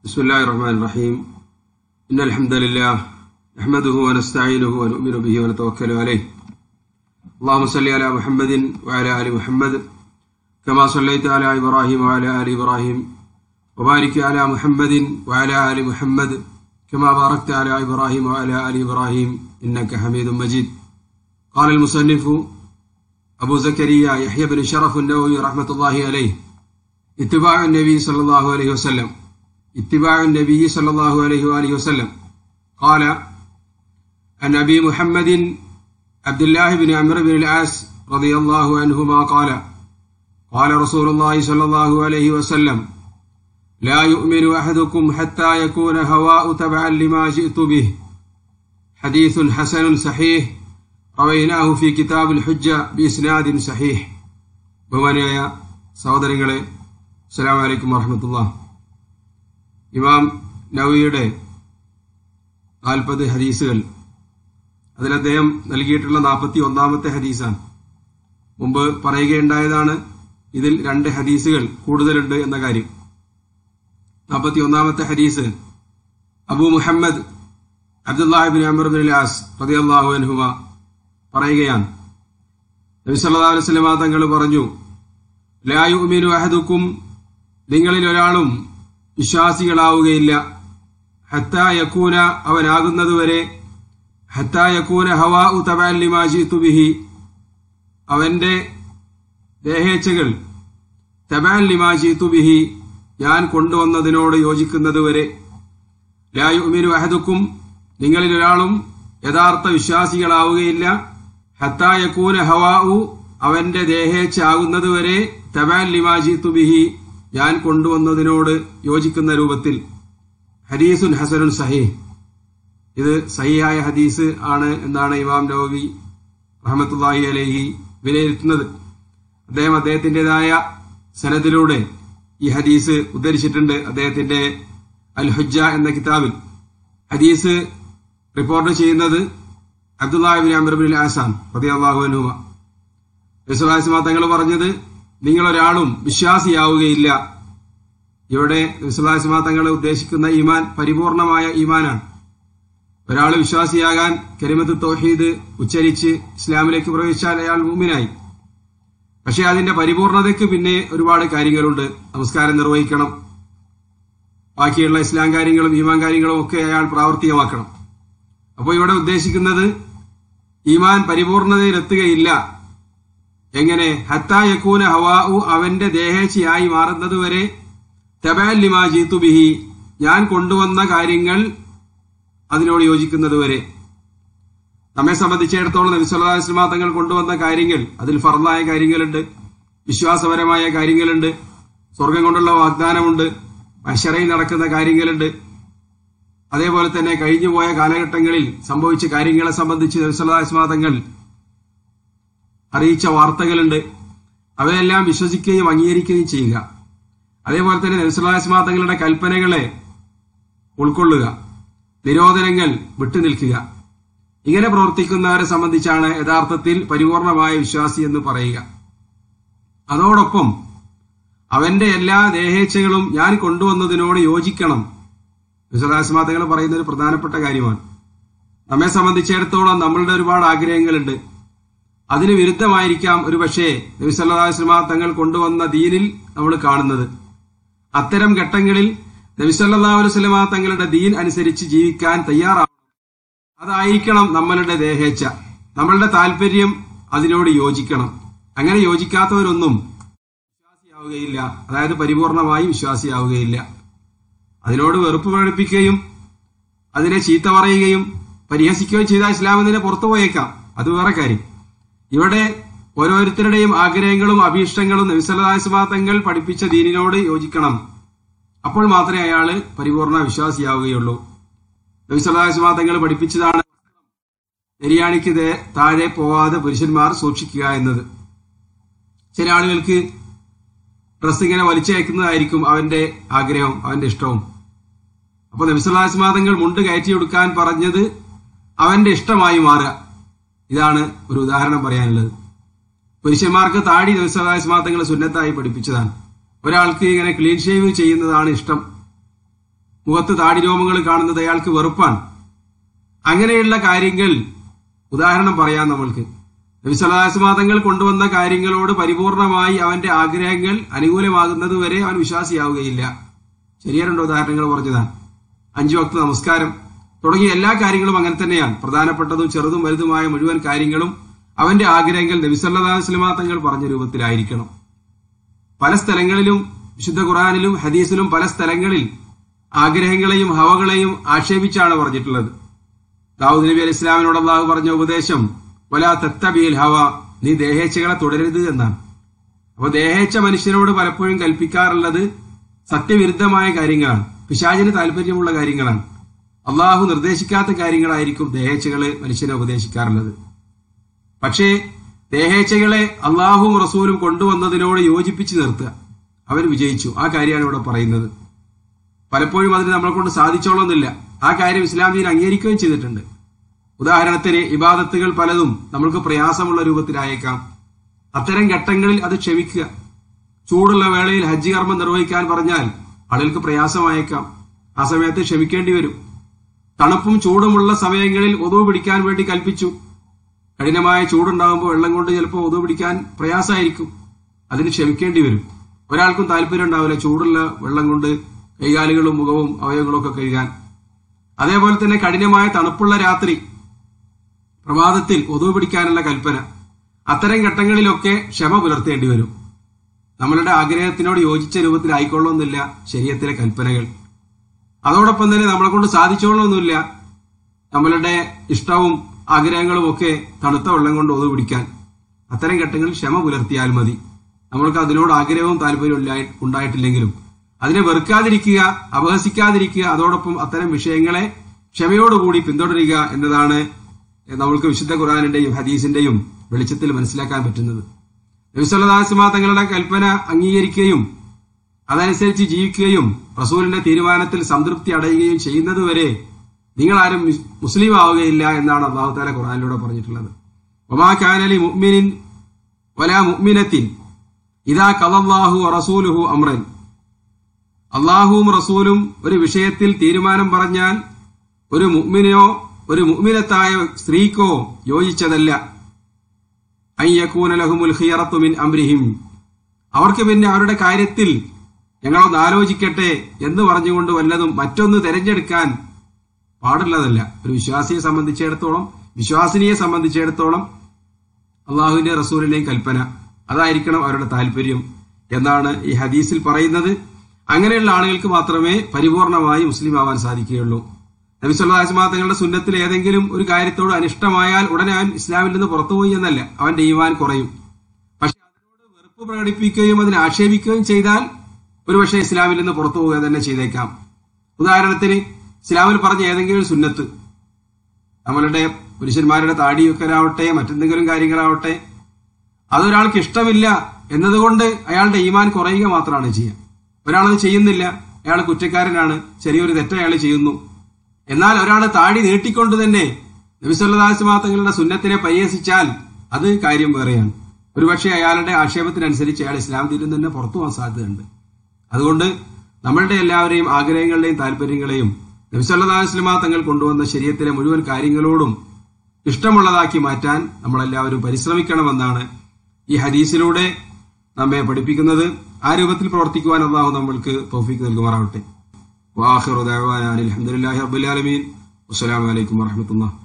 بسم الله الرحمن الرحيم إن الحمد لله نحمده ونستعينه ونؤمن به ونتوكل عليه اللهم صل على محمد وعلى آل محمد كما صليت على إبراهيم وعلى آل إبراهيم وبارك على محمد وعلى آل محمد كما باركت على إبراهيم وعلى آل إبراهيم إنك حميد مجيد قال المصنف أبو زكريا يحيى بن شرف النووي رحمة الله عليه اتباع النبي صلى الله عليه وسلم اتباع النبي صلى الله عليه وآله وسلم قال عن أبي محمد عبد الله بن عمرو بن العاص رضي الله عنهما قال قال رسول الله صلى الله عليه وسلم لا يؤمن أحدكم حتى يكون هواء تبعا لما جئت به حديث حسن صحيح رويناه في كتاب الحجة بإسناد صحيح ബഹുമാനിയായ സഹോദരങ്ങളെ അസ്സലാമു അലൈക്കും വറഹമത്തുള്ള ഇമാം നവിയുടെ നാൽപ്പത് ഹദീസുകൾ അതിൽ അദ്ദേഹം നൽകിയിട്ടുള്ള നാൽപ്പത്തി ഒന്നാമത്തെ ഹദീസാണ് മുമ്പ് പറയുകയുണ്ടായതാണ് ഇതിൽ രണ്ട് ഹദീസുകൾ കൂടുതലുണ്ട് എന്ന കാര്യം നാൽപ്പത്തി ഒന്നാമത്തെ ഹദീസ് അബു മുഹമ്മദ് അബ്ദുല്ലാഹിബിൻ അമർ ബിൻ ആസ് റളിയല്ലാഹു അൻഹുമ പറയുകയാണ് നബി സല്ലല്ലാഹു അലൈഹി വസല്ലമ തങ്ങൾ പറഞ്ഞു ലാ യുഅ്മിനു അഹദുക്കും നിങ്ങളിൽ ഒരാളും വിശ്വാസികളാവുകയില്ല ഹത്താ യക്കൂന അവനാകുന്നതുവരെ ഹത്താ യക്കൂന ഹവാഉ തബഅൻ ലിമാ ജിഅ്തു ബിഹി അവന്റെ ദേഹേച്ഛകൾ തബഅൻ ലിമാ ജിഅ്തു ബിഹി ഞാൻ കൊണ്ടുവന്നതിനോട് യോജിക്കുന്നതുവരെ ലാ യുഅ്മിനു അഹദുക്കും നിങ്ങളിൽ ഒരാളും യഥാർത്ഥ വിശ്വാസികളാവുകയില്ല ഹത്താ യക്കൂന ഹവാഉ അവന്റെ ദേഹേച്ഛ ആകുന്നതുവരെ തബഅൻ ലിമാ ജിഅ്തു ബിഹി ഞാൻ കൊണ്ടുവന്നതിനോട് യോജിക്കുന്ന രൂപത്തിൽ ഹദീസുൻ ഹസനുൻ സഹീഹ് ഇത് സഹിയായ ഹദീസ് ആണ് എന്നാണ് ഇമാം നവവി റഹമത്തുല്ലാഹി അലൈഹി വിലയിരുത്തുന്നത് അദ്ദേഹം അദ്ദേഹത്തിൻ്റെതായ സനദിലൂടെ ഈ ഹദീസ് ഉദ്ധരിച്ചിട്ടുണ്ട് അദ്ദേഹത്തിന്റെ അൽ ഹുജ എന്ന കിതാബിൽ ഹദീസ് റിപ്പോർട്ട് ചെയ്യുന്നത് അബ്ദുല്ലാഹിബിൻ അമർബിൻ ആസാം റളിയല്ലാഹു അൻഹുമ വിശ്വാസിമാ തങ്ങൾ പറഞ്ഞത് നിങ്ങൾ ഒരാളും വിശ്വാസിയാവുകയില്ല ഇവിടെ വിശ്വാസിമാ തങ്ങൾ ഉദ്ദേശിക്കുന്ന ഈമാൻ പരിപൂർണമായ ഈമാനാണ് ഒരാൾ വിശ്വാസിയാകാൻ കരിമത്ത് തൗഹീദ് ഉച്ചരിച്ച് ഇസ്ലാമിലേക്ക് പ്രവേശിച്ചാൽ അയാൾ മൂമിനായി പക്ഷെ അതിന്റെ പരിപൂർണതയ്ക്ക് പിന്നെ ഒരുപാട് കാര്യങ്ങളുണ്ട് നമസ്കാരം നിർവഹിക്കണം ബാക്കിയുള്ള ഇസ്ലാം കാര്യങ്ങളും ഈമാൻ കാര്യങ്ങളും ഒക്കെ അയാൾ പ്രാവർത്തികമാക്കണം അപ്പോൾ ഇവിടെ ഉദ്ദേശിക്കുന്നത് ഈമാൻ പരിപൂർണതയിലെത്തുകയില്ല എങ്ങനെ ഹത്താ യക്കൂന ഹവാഉ അവന്റെ ദേഹേച്ഛയായി മാറുന്നതുവരെ തബാൽ ലിമാ ജീത്തു ബിഹി ഞാൻ കൊണ്ടുവന്ന കാര്യങ്ങൾ അതിനോട് യോജിക്കുന്നതുവരെ നമ്മെ സംബന്ധിച്ചിടത്തോളം നബി സല്ലല്ലാഹു അലൈഹി വസല്ലം തങ്ങൾ കൊണ്ടുവന്ന കാര്യങ്ങൾ അതിൽ ഫർദായ കാര്യങ്ങളുണ്ട് വിശ്വാസപരമായ കാര്യങ്ങളുണ്ട് സ്വർഗം കൊണ്ടുള്ള വാഗ്ദാനമുണ്ട് മഷറയിൽ നടക്കുന്ന കാര്യങ്ങളുണ്ട് അതേപോലെ തന്നെ കഴിഞ്ഞുപോയ കാലഘട്ടങ്ങളിൽ സംഭവിച്ച കാര്യങ്ങളെ സംബന്ധിച്ച് നബി സല്ലല്ലാഹു അലൈഹി വസല്ലം തങ്ങൾ അറിയിച്ച വാർത്തകളുണ്ട് അവയെല്ലാം വിശ്വസിക്കുകയും അംഗീകരിക്കുകയും ചെയ്യുക അതേപോലെ തന്നെ നബിസ്വലാസ്മാ തങ്ങളുടെ കൽപ്പനകളെ ഉൾക്കൊള്ളുക നിരോധനങ്ങൾ വിട്ടുനിൽക്കുക ഇങ്ങനെ പ്രവർത്തിക്കുന്നവരെ സംബന്ധിച്ചാണ് യഥാർത്ഥത്തിൽ പരിപൂർണമായ വിശ്വാസി എന്ന് പറയുക അതോടൊപ്പം അവന്റെ എല്ലാ ദേഹേച്ഛകളും ഞാൻ കൊണ്ടുവന്നതിനോട് യോജിക്കണം വിശ്വലാസ്മാ തങ്ങൾ പറയുന്ന ഒരു പ്രധാനപ്പെട്ട കാര്യമാണ് നമ്മെ സംബന്ധിച്ചിടത്തോളം നമ്മളുടെ ഒരുപാട് ആഗ്രഹങ്ങളുണ്ട് അതിന് വിരുദ്ധമായിരിക്കാം ഒരു പക്ഷേ നബിസല്ലാസ്ലമ തങ്ങൾ കൊണ്ടുവന്ന ദീനിൽ നമ്മൾ കാണുന്നത് അത്തരം ഘട്ടങ്ങളിൽ നബിസല്ലാ വസ്ലമ തങ്ങളുടെ ദീൻ അനുസരിച്ച് ജീവിക്കാൻ തയ്യാറാവണം അതായിരിക്കണം നമ്മളുടെ ദേഹേച്ഛ നമ്മളുടെ താല്പര്യം അതിനോട് യോജിക്കണം അങ്ങനെ യോജിക്കാത്തവരൊന്നും വിശ്വാസിയാവുകയില്ല അതായത് പരിപൂർണമായി വിശ്വാസിയാവുകയില്ല അതിനോട് വെറുപ്പ് പ്രകടിപ്പിക്കുകയും അതിനെ ചീത്ത പറയുകയും പരിഹസിക്കുകയും ചെയ്ത ഇസ്ലാം അതിനെ പുറത്തു പോയേക്കാം അത് വേറെ കാര്യം ഇവിടെ ഓരോരുത്തരുടെയും ആഗ്രഹങ്ങളും അഭീഷ്ടങ്ങളും നബിസല്ലാസ്മാ തങ്ങൾ പഠിപ്പിച്ച ദീനിനോട് യോജിക്കണം അപ്പോൾ മാത്രമേ അയാള് പരിപൂർണ വിശ്വാസിയാവുകയുള്ളൂ നബിസല്ലാസ്മാ തങ്ങൾ പഠിപ്പിച്ചതാണ് നെരിയാണിക്ക് താഴെ പോവാതെ പുരുഷന്മാർ സൂക്ഷിക്കുക എന്നത് ചില ആളുകൾക്ക് ഡ്രസ് ഇങ്ങനെ വലിച്ചയക്കുന്നതായിരിക്കും അവന്റെ ആഗ്രഹം അവന്റെ ഇഷ്ടവും അപ്പൊ നബിസല്ലാസ്മാ തങ്ങൾ മുണ്ട് കയറ്റി കൊടുക്കാൻ പറഞ്ഞത് അവന്റെ ഇഷ്ടമായി മാറുക ഇതാണ് ഒരു ഉദാഹരണം പറയാനുള്ളത് പുരുഷന്മാർക്ക് താടി നബിസ്വലാസ്മാങ്ങൾ സുന്നത്തായി പഠിപ്പിച്ചതാണ് ഒരാൾക്ക് ഇങ്ങനെ ക്ലീൻ ഷേവ് ചെയ്യുന്നതാണ് ഇഷ്ടം മുഖത്ത് താടിരോമങ്ങൾ കാണുന്നത് അയാൾക്ക് വെറുപ്പാണ് അങ്ങനെയുള്ള കാര്യങ്ങൾ ഉദാഹരണം പറയാം നമ്മൾക്ക് നബിസലാസ്മാതങ്ങൾ കൊണ്ടുവന്ന കാര്യങ്ങളോട് പരിപൂർണമായി അവന്റെ ആഗ്രഹങ്ങൾ അനുകൂലമാകുന്നത് വരെ അവൻ വിശ്വാസിയാവുകയില്ല ശരിയാ രണ്ടോ ഉദാഹരണങ്ങൾ പറഞ്ഞതാണ് അഞ്ചു വക്ത നമസ്കാരം തുടങ്ങിയ എല്ലാ കാര്യങ്ങളും അങ്ങനെ തന്നെയാണ് പ്രധാനപ്പെട്ടതും ചെറുതും വലുതുമായ മുഴുവൻ കാര്യങ്ങളും അവന്റെ ആഗ്രഹങ്ങൾ നബിസല്ലാസ്ലമാ തങ്ങൾ പറഞ്ഞ രൂപത്തിലായിരിക്കണം പല സ്ഥലങ്ങളിലും വിശുദ്ധ ഖുറാനിലും ഹദീസിലും പല സ്ഥലങ്ങളിൽ ആഗ്രഹങ്ങളെയും ഹവകളെയും ആക്ഷേപിച്ചാണ് പറഞ്ഞിട്ടുള്ളത് ദാവൂദ് നബി അലി ഇസ്ലാമിനോട് അള്ളാഹു പറഞ്ഞ ഉപദേശം വലാ തത്തബിയിൽ ഹവ നീ ദേഹേച്ഛകളെ തുടരരുത് എന്നാണ് അപ്പൊ ദേഹേച്ഛ മനുഷ്യനോട് പലപ്പോഴും കൽപ്പിക്കാറുള്ളത് സത്യവിരുദ്ധമായ കാര്യങ്ങളാണ് പിശാചിന് താല്പര്യമുള്ള കാര്യങ്ങളാണ് അള്ളാഹു നിർദ്ദേശിക്കാത്ത കാര്യങ്ങളായിരിക്കും ദേഹേച്ഛകളെ മനുഷ്യനെ ഉപദേശിക്കാറുള്ളത് പക്ഷേ ദേഹേച്ഛകളെ അള്ളാഹുവും റസൂലും കൊണ്ടുവന്നതിനോട് യോജിപ്പിച്ച് നിർത്തുക അവർ വിജയിച്ചു ആ കാര്യമാണ് ഇവിടെ പറയുന്നത് പലപ്പോഴും അതിന് നമ്മളെ കൊണ്ട് സാധിച്ചോളന്നില്ല ആ കാര്യം ഇസ്ലാം ദീൻ അംഗീകരിക്കുകയും ചെയ്തിട്ടുണ്ട് ഉദാഹരണത്തിന് ഇബാദത്തുകൾ പലതും നമ്മൾക്ക് പ്രയാസമുള്ള രൂപത്തിലായേക്കാം അത്തരം ഘട്ടങ്ങളിൽ അത് ക്ഷമിക്കുക ചൂടുള്ള വേളയിൽ ഹജ്ജ് കർമ്മം നിർവഹിക്കാൻ പറഞ്ഞാൽ ആളുകൾക്ക് പ്രയാസമായേക്കാം ആ സമയത്ത് ക്ഷമിക്കേണ്ടി വരും തണുപ്പും ചൂടുമുള്ള സമയങ്ങളിൽ ഒതുവ് പിടിക്കാൻ വേണ്ടി കൽപ്പിച്ചു കഠിനമായ ചൂടുണ്ടാകുമ്പോൾ വെള്ളം കൊണ്ട് ചിലപ്പോൾ ഒതുവ് പിടിക്കാൻ പ്രയാസമായിരിക്കും അതിന് ക്ഷമിക്കേണ്ടി വരും ഒരാൾക്കും താല്പര്യം ഉണ്ടാവില്ല ചൂടുള്ള വെള്ളം കൊണ്ട് കൈകാലുകളും മുഖവും അവയവങ്ങളും ഒക്കെ കഴുകാൻ അതേപോലെ തന്നെ കഠിനമായ തണുപ്പുള്ള രാത്രി പ്രഭാതത്തിൽ ഒതുവ് പിടിക്കാനുള്ള കൽപ്പന അത്തരം ഘട്ടങ്ങളിലൊക്കെ ക്ഷമ പുലർത്തേണ്ടി വരും നമ്മളുടെ ആഗ്രഹത്തിനോട് യോജിച്ച രൂപത്തിലായിക്കൊള്ളണമെന്നില്ല ശരീരത്തിലെ കൽപ്പനകൾ അതോടൊപ്പം തന്നെ നമ്മളെ കൊണ്ട് സാധിച്ചോളണമെന്നില്ല നമ്മളുടെ ഇഷ്ടവും ആഗ്രഹങ്ങളും ഒക്കെ തണുത്ത വെള്ളം കൊണ്ട് ഒതു പിടിക്കാൻ അത്തരം ഘട്ടങ്ങളിൽ ക്ഷമ പുലർത്തിയാൽ മതി നമ്മൾക്ക് അതിനോട് ആഗ്രഹവും താല്പര്യവും ഇല്ലായി- ഉണ്ടായിട്ടില്ലെങ്കിലും അതിനെ വെറുക്കാതിരിക്കുക അപഹസിക്കാതിരിക്കുക അതോടൊപ്പം അത്തരം വിഷയങ്ങളെ ക്ഷമയോടുകൂടി പിന്തുടരുക എന്നതാണ് നമ്മൾക്ക് വിശുദ്ധ ഖുറാനിന്റെയും ഹദീസിന്റെയും വെളിച്ചത്തിൽ മനസ്സിലാക്കാൻ പറ്റുന്നത് നബിസ്വല്ലാസ്മ തങ്ങളുടെ കൽപ്പന അംഗീകരിക്കുകയും അതനുസരിച്ച് ജീവിക്കുകയും റസൂലിന്റെ തീരുമാനത്തിൽ സംതൃപ്തി അടയുകയും ചെയ്യുന്നതുവരെ നിങ്ങൾ ആരും മുസ്- മുസ്ലിം ആവുകയില്ല എന്നാണ് അള്ളാഹു താല ഖുറാനിലൂടെ പറഞ്ഞിട്ടുള്ളത് ഒമാ കാനലി മുഅ്മിനിൻ വലാ മുഅ്മിനത്തിൻ ഇതാ കലല്ലാഹു റസൂലുഹു അമ്രൻ അള്ളാഹുവും റസൂലും ഒരു വിഷയത്തിൽ തീരുമാനം പറഞ്ഞാൽ ഒരു മുഅ്മിനോ ഒരു മുഅ്മിനത്തായ സ്ത്രീക്കോ യോജിച്ചതല്ല അയ്യക്കൂന ലഹുമുൽ ഖിയറത്തു മിൻ അംരിഹിം അവർക്ക് പിന്നെ അവരുടെ കാര്യത്തിൽ ഞങ്ങളൊന്ന് ആലോചിക്കട്ടെ എന്ന് പറഞ്ഞുകൊണ്ട് വല്ലതും മറ്റൊന്ന് തെരഞ്ഞെടുക്കാൻ പാടുള്ളതല്ല ഒരു വിശ്വാസിയെ സംബന്ധിച്ചിടത്തോളം വിശ്വാസിനിയെ സംബന്ധിച്ചിടത്തോളം അള്ളാഹുവിന്റെ റസൂലിന്റെയും കൽപ്പന അതായിരിക്കണം അവരുടെ താല്പര്യം എന്നാണ് ഈ ഹദീസിൽ പറയുന്നത് അങ്ങനെയുള്ള ആളുകൾക്ക് മാത്രമേ പരിപൂർണമായി മുസ്ലിം ആവാൻ സാധിക്കുകയുള്ളൂ നബിസ്വല്ലാസ്മാ തങ്ങളുടെ സുന്നത്തിൽ ഏതെങ്കിലും ഒരു കാര്യത്തോട് അനിഷ്ടമായാൽ ഉടനെ അവൻ ഇസ്ലാമിൽ നിന്ന് പുറത്തുപോയി എന്നല്ല അവന്റെ ഈമാൻ കുറയും പക്ഷെ അതിനോട് വെറുപ്പ് പ്രകടിപ്പിക്കുകയും അതിനെ ആക്ഷേപിക്കുകയും ചെയ്താൽ ഒരുപക്ഷെ ഇസ്ലാമിൽ നിന്ന് പുറത്തു പോവുക തന്നെ ചെയ്തേക്കാം ഉദാഹരണത്തിന് ഇസ്ലാമിൽ പറഞ്ഞ ഏതെങ്കിലും ഒരു സുന്നത്ത് നമ്മളുടെ പുരുഷന്മാരുടെ താടിയൊക്കലാവട്ടെ മറ്റെന്തെങ്കിലും കാര്യങ്ങളാവട്ടെ അതൊരാൾക്ക് ഇഷ്ടമില്ല എന്നതുകൊണ്ട് അയാളുടെ ഈമാൻ കുറയുക മാത്രമാണ് ചെയ്യുക ഒരാളത് ചെയ്യുന്നില്ല അയാൾ കുറ്റക്കാരനാണ് ചെറിയൊരു തെറ്റ് അയാൾ ചെയ്യുന്നു എന്നാൽ ഒരാൾ താടി നീട്ടിക്കൊണ്ട് തന്നെ നബിസ്വല്ലാസ്മാ തങ്ങളുടെ സുന്നത്തിനെ പരിഹസിച്ചാൽ അത് കാര്യം വേറെയാണ് ഒരുപക്ഷെ അയാളുടെ ആക്ഷേപത്തിനനുസരിച്ച് അയാൾ ഇസ്ലാം തീരും തന്നെ പുറത്തു പോകാൻ സാധ്യതയുണ്ട് അതുകൊണ്ട് നമ്മളുടെ എല്ലാവരെയും ആഗ്രഹങ്ങളുടെയും താല്പര്യങ്ങളെയും നബിസല്ലാസ്ലമ തങ്ങൾ കൊണ്ടുവന്ന ശരീരത്തിലെ മുഴുവൻ കാര്യങ്ങളോടും ഇഷ്ടമുള്ളതാക്കി മാറ്റാൻ നമ്മളെല്ലാവരും പരിശ്രമിക്കണമെന്നാണ് ഈ ഹദീസിലൂടെ നമ്മെ പഠിപ്പിക്കുന്നത് ആ രൂപത്തിൽ പ്രവർത്തിക്കുവാൻ അള്ളാഹു നമ്മൾക്ക് തോഫിക്ക് നൽകുമാറാവട്ടെ വാഹിറുദാൻ അലഹമുല്ലാഹി റബുലാലമീൻ വസ്സലാമലൈക്കും വാഹമത്തുള്ള